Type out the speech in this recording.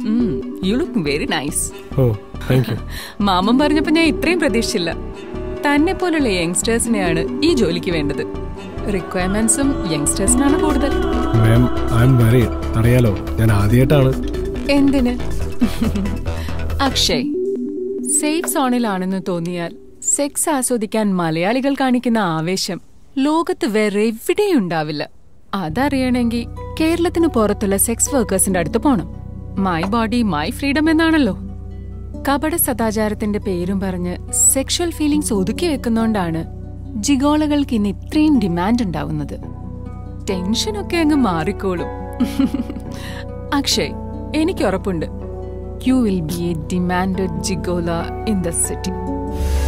U look very nice oh thank you മാമൻ പറഞ്ഞപ്പോ ഞാൻ ഇത്രയും പ്രതീക്ഷിച്ചില്ല തന്നെ പോലുള്ള യങ്സ്റ്റേഴ്സിനെയാണ് ഈ ജോലിക്ക് വേണ്ടത് റിക്വയർമെന്റ്സും യങ്സ്റ്റേഴ്സിനാണ് കൂടുതൽ മാം ഐ എം വെറി അറിയാലോ ഞാൻ ആദ്യമായിട്ടാണ് എന്തിന് അക്ഷയ് സേഫ് സോണിലാണെന്ന് തോന്നിയാൽ സെക്സ് ആസ്വദിക്കാൻ മലയാളികൾ കാണിക്കുന്ന ആവേശം ലോകത്ത് വേറെ എവിടെയും ഉണ്ടാവില്ല അതറിയണമെങ്കിൽ കേരളത്തിന് പുറത്തുള്ള സെക്സ് വർക്കേഴ്സിന്റെ അടുത്ത് പോണം മൈ ബോഡി മൈ ഫ്രീഡം എന്നാണല്ലോ കപട സദാചാരത്തിന്റെ പേരും പറഞ്ഞ് സെക്ഷൽ ഫീലിംഗ്സ് ഒതുക്കി വെക്കുന്നോണ്ടാണ് ജിഗോളകൾക്ക് ഇന്ന് ഇത്രയും ഡിമാൻഡ് ഉണ്ടാവുന്നത് ടെൻഷനൊക്കെ അങ്ങ് മാറിക്കോളും അക്ഷയ് എനിക്ക് ഉറപ്പുണ്ട് you will be a demanded gigolo in the city